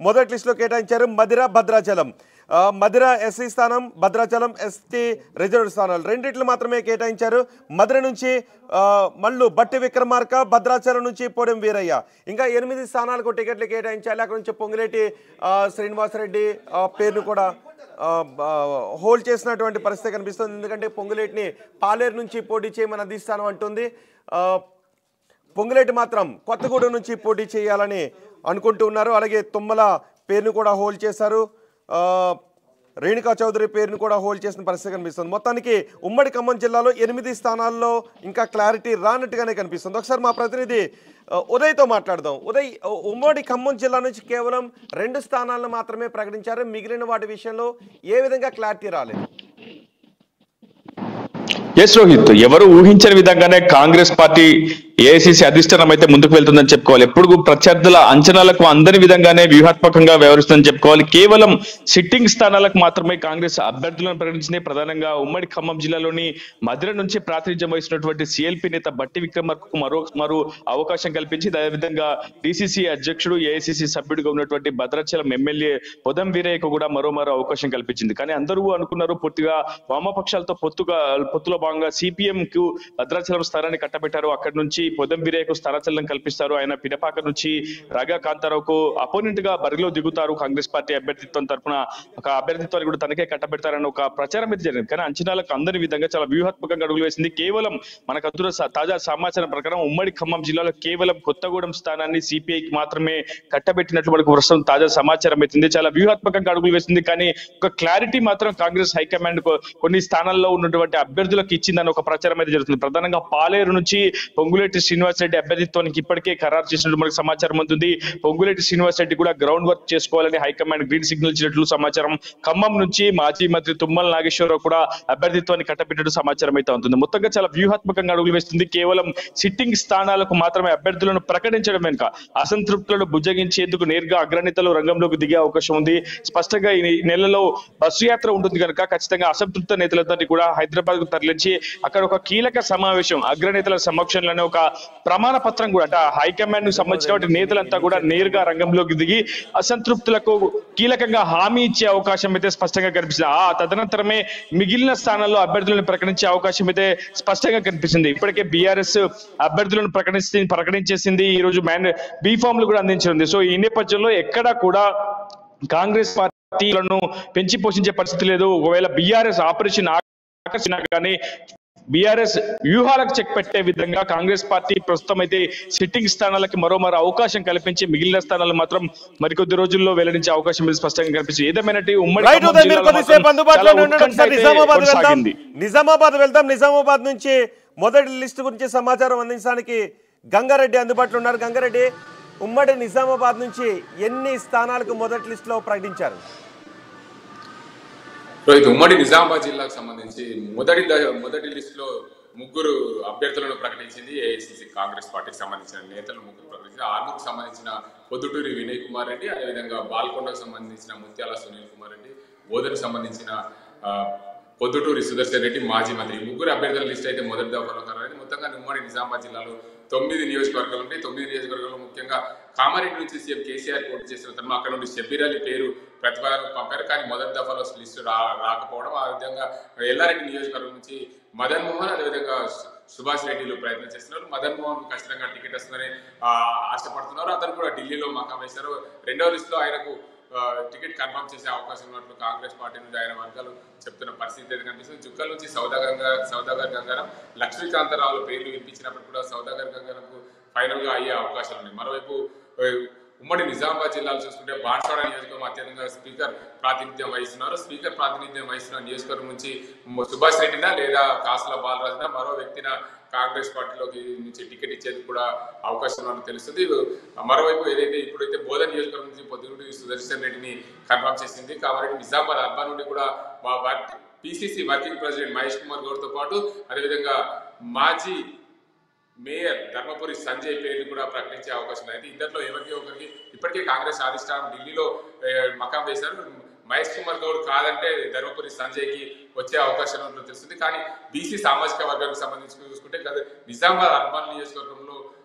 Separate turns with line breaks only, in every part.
మొదటి లిస్టులో కేటాయించారు మధిర భద్రాచలం ఆ, మధిర ఎస్సీ స్థానం భద్రాచలం ఎస్టీ రిజర్వ్ స్థానాలు రెండిట్లు మాత్రమే కేటాయించారు మధిర నుంచి ఆ, మల్లు బట్టి విక్రమార్క భద్రాచలం నుంచి పొడెం వీరయ్య ఇంకా ఎనిమిది స్థానాలకు టికెట్లు కేటాయించాలి అక్కడ నుంచి పొంగులేటి ఆ, శ్రీనివాసరెడ్డి ఆ, పేరును కూడా ఆ, ఆ, హోల్డ్ చేసినటువంటి పరిస్థితి కనిపిస్తుంది ఎందుకంటే పొంగులేటిని పాలేరు నుంచి పోటీ చేయమని అధిష్టానం అంటుంది ఆ, పొంగులేటి మాత్రం కొత్తగూడెం నుంచి పోటీ చేయాలని అనుకుంటూ ఉన్నారు అలాగే తుమ్మల పేరును కూడా హోల్డ్ చేశారు ఆ, రేణుకా చౌదరి పేరును కూడా హోల్డ్ చేసిన పరిస్థితి కనిపిస్తుంది మొత్తానికి ఉమ్మడి ఖమ్మం జిల్లాలో ఎనిమిది స్థానాల్లో ఇంకా క్లారిటీ రానట్టుగానే కనిపిస్తుంది ఒకసారి మా ప్రతినిధి ఆ, ఉదయ్తో మాట్లాడదాం ఉదయ్ ఉ- ఉమ్మడి ఖమ్మం జిల్లా నుంచి కేవలం రెండు స్థానాలను మాత్రమే ప్రకటించారు మిగిలిన వాటి విషయంలో ఏ విధంగా క్లారిటీ రాలేదు
ఎస్ రోహిత్ ఎవరు ఊహించని విధంగానే కాంగ్రెస్ పార్టీ ఏఐసిసి అధిష్టానం అయితే ముందుకు వెళ్తుందని చెప్పుకోవాలి ఎప్పుడు ప్రత్యర్థుల అంచనాలకు అందని విధంగానే వ్యూహాత్మకంగా వ్యవహరిస్తుందని చెప్పుకోవాలి కేవలం సిట్టింగ్ స్థానాలకు మాత్రమే కాంగ్రెస్ అభ్యర్థులను ప్రకటించింది ప్రధానంగా ఉమ్మడి ఖమ్మం జిల్లాలోని మధుర నుంచి ప్రాతినిధ్యం వహిస్తున్నటువంటి సిఎల్పి నేత బట్టి విక్రమార్కకు మరో మరో అవకాశం కల్పించింది అదేవిధంగా డిసిసి అధ్యక్షుడు ఏఐసిసి సభ్యుడిగా ఉన్నటువంటి భద్రాచలం ఎమ్మెల్యే పొదం వీరయ్యకు కూడా మరో మరో అవకాశం కల్పించింది కానీ అందరూ అనుకున్నారు పూర్తిగా వామపక్షాలతో పొత్తుగా పొత్తులో భాగంగా సిపిఎం కు భద్రాచలం స్థానాన్ని కట్టబెట్టారు అక్కడి నుంచి పొదం వీరయ్యకు స్థానచలనం కల్పిస్తారు ఆయన పినపాక నుంచి రాగా కాంతారావుకు అపోనెంట్ గా బరిలో దిగుతారు కాంగ్రెస్ పార్టీ అభ్యర్థిత్వం తరపున ఒక అభ్యర్థిత్వాన్ని కూడా తనకే కట్టబెడతారని ఒక ప్రచారం అయితే జరిగింది కానీ అంచనాలకు అందని విధంగా చాలా వ్యూహాత్మకంగా అడుగులు వేసింది కేవలం మనకు అందులో స- తాజా సమాచారం ప్రకారం ఉమ్మడి ఖమ్మం జిల్లాలో కేవలం కొత్తగూడెం స్థానాన్ని సిపిఐకి మాత్రమే కట్టబెట్టినట్లు మనకు ప్రస్తుతం తాజా సమాచారం అవుతుంది చాలా వ్యూహాత్మకంగా అడుగులు వేసింది కానీ ఒక క్లారిటీ మాత్రం కాంగ్రెస్ హైకమాండ్ కు కొన్ని స్థానాల్లో ఉన్నటువంటి అభ్యర్థులకు ఇచ్చిందని ఒక ప్రచారం అయితే జరుగుతుంది ప్రధానంగా పాలేరు నుంచి పొంగులేటి శ్రీనివాస్ రెడ్డి అభ్యర్థిత్వానికి ఇప్పటికే ఖరారు చేసినట్లు మనకు సమాచారం అందుతుంది పొంగులేటి శ్రీనివాస్ రెడ్డి కూడా గ్రౌండ్ వర్క్ చేసుకోవాలని హైకమాండ్ గ్రీన్ సిగ్నల్ ఇచ్చినట్లు సమాచారం ఖమ్మం నుంచి మాజీ మంత్రి తుమ్మల నాగేశ్వరరావు కూడా అభ్యర్థిత్వాన్ని కట్టబెట్టినట్టు సమాచారం అయితే ఉంటుంది మొత్తంగా చాలా వ్యూహాత్మకంగా అడుగులు వేస్తుంది కేవలం సిట్టింగ్ స్థానాలకు మాత్రమే అభ్యర్థులను ప్రకటించడం వెనుక అసంతృప్తులను బుజ్జగించేందుకు నేరుగా అగ్రనేతలు రంగంలోకి దిగే అవకాశం ఉంది స్పష్టంగా ఈ నెలలో బస్సు యాత్ర ఉంటుంది కనుక ఖచ్చితంగా అసంతృప్త నేతలందరినీ కూడా హైదరాబాద్ కు తరలించి అక్కడ ఒక కీలక సమావేశం అగ్రనేతల సమక్షంలోనే ఒక ప్రమాణ పత్రం కూడా అంటే హైకమాండ్ కు సంబంధించిన నేతలంతా కూడా నేరుగా రంగంలోకి దిగి అసంతృప్తులకు కీలకంగా హామీ ఇచ్చే అవకాశం అయితే స్పష్టంగా కనిపిస్తుంది ఆ తదనంతరమే మిగిలిన స్థానాల్లో అభ్యర్థులను ప్రకటించే అవకాశం అయితే స్పష్టంగా కనిపిస్తుంది ఇప్పటికే బీఆర్ఎస్ అభ్యర్థులను ప్రకటిస్తుంది ప్రకటించేసింది ఈ రోజు మ్యాన్ బీ ఫామ్లు కూడా అందించింది సో ఈ నేపథ్యంలో ఎక్కడా కూడా కాంగ్రెస్ పార్టీలను పెంచి పోషించే పరిస్థితి లేదు ఒకవేళ బీఆర్ఎస్ ఆపరేషన్ ఆకర్షణ కానీ బీఆర్ఎస్ వ్యూహాలకు చెక్ పెట్టే విధంగా కాంగ్రెస్ పార్టీ ప్రస్తుతం అయితే సిట్టింగ్ స్థానాలకి మరో మరో అవకాశం కల్పించి మిగిలిన స్థానాలు మాత్రం మరికొద్ది రోజుల్లో వెల్లడించే అవకాశం ఇది స్పష్టంగా కనిపించింది ఏదేమైనట్టు ఉమ్మడి
రైట్
ఖమ్మం
ఉదయ్ మీరు
జిల్లాలో
కొద్దిసేపు
మాత్రం
అందుబాటులో
చాలా
ఉండండి
ఉత్కంఠ
ఒకసారి
అయితే
నిజామాబాద్ వెళ్దాం
కొనసాగింది.
నిజామాబాద్ వెళ్దాం నిజామాబాద్ నుంచి మొదటి లిస్టు గురించి సమాచారం అందించడానికి గంగారెడ్డి అందుబాటులో ఉన్నారు గంగారెడ్డి ఉమ్మడి నిజామాబాద్ నుంచి ఎన్ని స్థానాలకు మొదటి లిస్టులో ప్రకటించారు
రోహిత్ ఉమ్మడి నిజామాబాద్ జిల్లాకు సంబంధించి మొదటి ద- మొదటి లిస్టులో ముగ్గురు అభ్యర్థులను ప్రకటించింది ఏఐసిసి కాంగ్రెస్ పార్టీకి సంబంధించిన నేతలు ముగ్గురు ప్రకటించారు ఆర్మూర్కు సంబంధించిన పొద్దుటూరి వినయ్ కుమార్ రెడ్డి అదేవిధంగా బాల్కొండకు సంబంధించిన ముత్యాల సునీల్ కుమార్ రెడ్డి బోధనకు సంబంధించిన ఆ, పొద్దుటూరి సుదర్శన్ రెడ్డి మాజీ మంత్రి ఈ ముగ్గురు అభ్యర్థుల లిస్ట్ అయితే మొదటి దఫాలో ఖరారైంది మొత్తంగా ఉమ్మడి నిజామాబాద్ జిల్లాలో తొమ్మిది నియోజకవర్గాలు ఉంటాయి తొమ్మిది నియోజకవర్గాల్లో ముఖ్యంగా కామారెడ్డి నుంచి సీఎం కేసీఆర్ పోటీ చేసిన తర్వాత అక్కడ నుండి షబ్బీర్ అలీ పేరు ప్రతిపాదన పంపారు కానీ మొదటి దఫాలో లిస్టు రా రాకపోవడం ఆ విధంగా ఎల్లారెడ్డి నియోజకవర్గం నుంచి మదన్ మోహన్ అదేవిధంగా సు- సుభాష్ రెడ్డిలు ప్రయత్నం చేస్తున్నారు మదన్ మోహన్ ఖచ్చితంగా టికెట్ వస్తుందని ఆ, ఆశపడుతున్నారు అతను కూడా ఢిల్లీలో మకాం వేశారు రెండవ లిస్టులో ఆయనకు ఆ, టికెట్ కన్ఫర్మ్ చేసే అవకాశం ఉన్నట్లు కాంగ్రెస్ పార్టీ నుంచి ఆయన వర్గాలు చెప్తున్న పరిస్థితి అయితే కనిపిస్తుంది చుక్కల నుంచి సౌదాగర్ గంగా- సౌదాగర్ గంగారం లక్ష్మీకాంతరావుల పేర్లు వినిపించినప్పుడు కూడా సౌదాగర్ గంగారంకు ఫైనల్ గా అయ్యే అవకాశాలు ఉన్నాయి మరోవైపు ఆ, ఉమ్మడి నిజామాబాద్ జిల్లాలో చూసుకుంటే బాన్స్వాడ నియోజకవర్గం అత్యధికంగా స్పీకర్ ప్రాతినిధ్యం వహిస్తున్నారు స్పీకర్ ప్రాతినిధ్యం వహిస్తున్న నియోజకవర్గం నుంచి మ- సుభాష్ రెడ్డినా లేదా కాసుల బాలరాజునా మరో వ్యక్తిన కాంగ్రెస్ పార్టీలోకి నుంచి టికెట్ ఇచ్చేందుకు కూడా అవకాశం ఉన్నట్టు తెలుస్తుంది మరోవైపు ఏదైతే ఇప్పుడైతే బోధన నియోజకవర్గం నుంచి పొద్దుగుడి సుదర్శన్ రెడ్డిని కన్ఫర్మ్ చేసింది కాబట్టి నిజామాబాద్ అర్బన్ నుండి కూడా PCC working president Mahesh Kumar గౌడ్తో పాటు అదేవిధంగా మాజీ మేయర్ ధర్మపురి సంజయ్ పేరుని కూడా ప్రకటించే అవకాశం ఉంది అయితే ఇద్దరిలో ఎవరికి ఒకరికి ఇప్పటికే కాంగ్రెస్ అధిష్టానం ఢిల్లీలో ఏ, మకాం వేశారు మహేష్ కుమార్ గౌడ్ కాదంటే ధర్మపురి సంజయ్కి వచ్చే అవకాశం ఉన్నట్లు తెలుస్తుంది కానీ బీసీ సామాజిక వర్గానికి సంబంధించి చూసుకుంటే గత నిజామాబాద్ అర్బన్ నియోజకవర్గంలో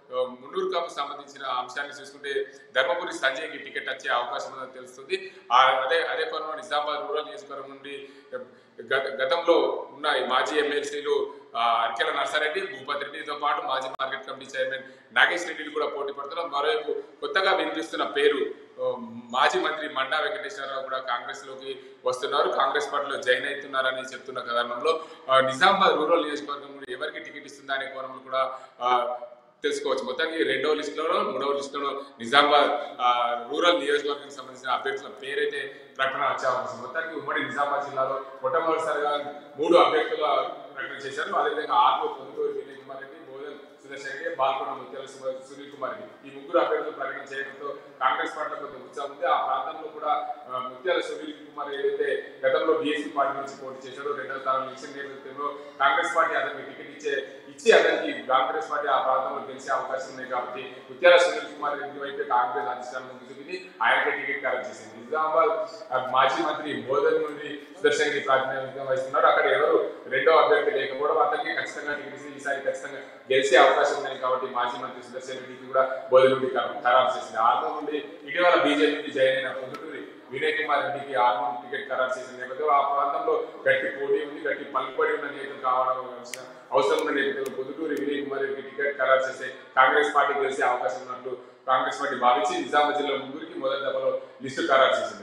ఆ, మున్నూరు కాపు సంబంధించిన అంశాన్ని చూసుకుంటే ధర్మపురి సంజయ్కి టికెట్ వచ్చే అవకాశం ఉందని తెలుస్తుంది ఆ అదే అదే కోణంలో నిజామాబాద్ రూరల్ నియోజకవర్గం నుండి గత- గతంలో ఉన్న ఈ మాజీ ఎమ్మెల్సీలు అర్కెల నర్సారెడ్డి భూపతి రెడ్డితో పాటు మాజీ మార్కెట్ కమిటీ చైర్మన్ నాగేష్ రెడ్డిలు కూడా పోటీ పడుతున్నారు మరోవైపు కొత్తగా వినిపిస్తున్న పేరు ఆ, మాజీ మంత్రి మండా వెంకటేశ్వరరావు కూడా కాంగ్రెస్ లోకి వస్తున్నారు కాంగ్రెస్ పార్టీలో జాయిన్ అవుతున్నారని చెప్తున్న కారణంలో ఆ, నిజామాబాద్ రూరల్ నియోజకవర్గం నుండి ఎవరికి టికెట్ ఇస్తుందా అనే కోణంలో కూడా ఆ, తెలుసుకోవచ్చు మొత్తానికి రెండవ లిస్టులో మూడవ లిస్టులో నిజామాబాద్ ఆ, రూరల్ నియోజకవర్గానికి సంబంధించిన అభ్యర్థుల పేరైతే ప్రకటన వచ్చే అవకాశం ఉంది. మొత్తానికి ఉమ్మడి నిజామాబాద్ జిల్లాలో మొట్టమొదటిసారిగా మూడు అభ్యర్థుల ప్రకటన చేశారు అదేవిధంగా ఆర్మూర్ పొందూరు వినయ్ కుమార్ రెడ్డి బోధన్ సుదర్శన్ రెడ్డి బాల్కొండ ముత్యాల సు- సునీల్ కుమార్ రెడ్డి ఈ ముగ్గురు అభ్యర్థులు ప్రకటన చేయడంతో కాంగ్రెస్ పార్టీలో కొంత ఉత్సాహం ఉంది ఆ ప్రాంతంలో కూడా ఆ, ముత్యాల సునీల్ కుమార్ ఏదైతే గతంలో బీఎస్పీ పార్టీ నుంచి పోటీ చేశారో రెండో స్థానం నిలిచిన నేపథ్యంలో కాంగ్రెస్ పార్టీ అతనికి టికెట్ ఇచ్చే ఇచ్చి అతనికి కాంగ్రెస్ పార్టీ ఆ ప్రాంతంలో గెలిచే అవకాశం ఉంది కాబట్టి ముత్యాల సునీల్ కుమార్ రెడ్డి వైపు కాంగ్రెస్ అధిష్టానం ముందు చూపింది ఆయనకే టికెట్ ఖరారు చేసింది నిజామాబాద్ ఆ, మాజీ మంత్రి బోధన్ నుండి సుదర్శన్ రెడ్డి ప్రాతినిధ్యం వహిస్తున్నారు అక్కడ ఎవరు రెండో అభ్యర్థి లేకపోవడం అతనికి ఖచ్చితంగా టికెట్ ఇస్తే ఈసారి ఖచ్చితంగా గెలిచే అవకాశం ఉంది కాబట్టి మాజీ మంత్రి సుదర్శన్ రెడ్డికి కూడా బోధన్ నుండి ఖరా- ఖరారు చేసింది ఆర్మూర్ నుండి ఇటీవల బీజేపీ నుండి జాయిన్ అయిన పొద్దుటూరి వినయ్ కుమార్ రెడ్డికి ఆర్మూర్ టికెట్ ఖరారు చేసిన నేపథ్యంలో ఆ ప్రాంతంలో గట్టి పోటీ ఉంది గట్టి పలుకుబడి ఉన్న నేతలు కావడం అవసరం- అవసరం ఉన్న నేపథ్యంలో పొద్దుటూరి వినయ్ కుమార్ రెడ్డికి టికెట్ ఖరారు చేస్తే కాంగ్రెస్ పార్టీ గెలిచే అవకాశం ఉన్నట్లు కాంగ్రెస్ పార్టీ భావించి నిజామాబాద్ జిల్లా ముగ్గురికి మొదటి దఫలో లిస్టు ఖరారు చేసింది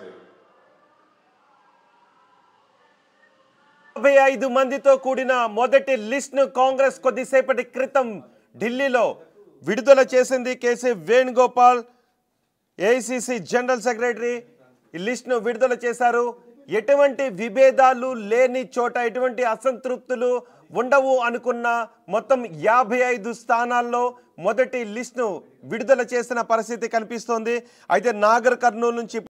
యాభై ఐదు మందితో కూడిన మొదటి లిస్ట్ ను కాంగ్రెస్ కొద్దిసేపటి క్రితం ఢిల్లీలో విడుదల చేసింది KC Venugopal AICC general secretary ఈ లిస్ట్ను విడుదల చేశారు ఎటువంటి విభేదాలు లేని చోట ఎటువంటి అసంతృప్తులు ఉండవు అనుకున్న మొత్తం యాభై ఐదు స్థానాల్లో మొదటి లిస్ట్ను విడుదల చేసిన పరిస్థితి కనిపిస్తోంది అయితే నాగర్ కర్నూలు నుంచి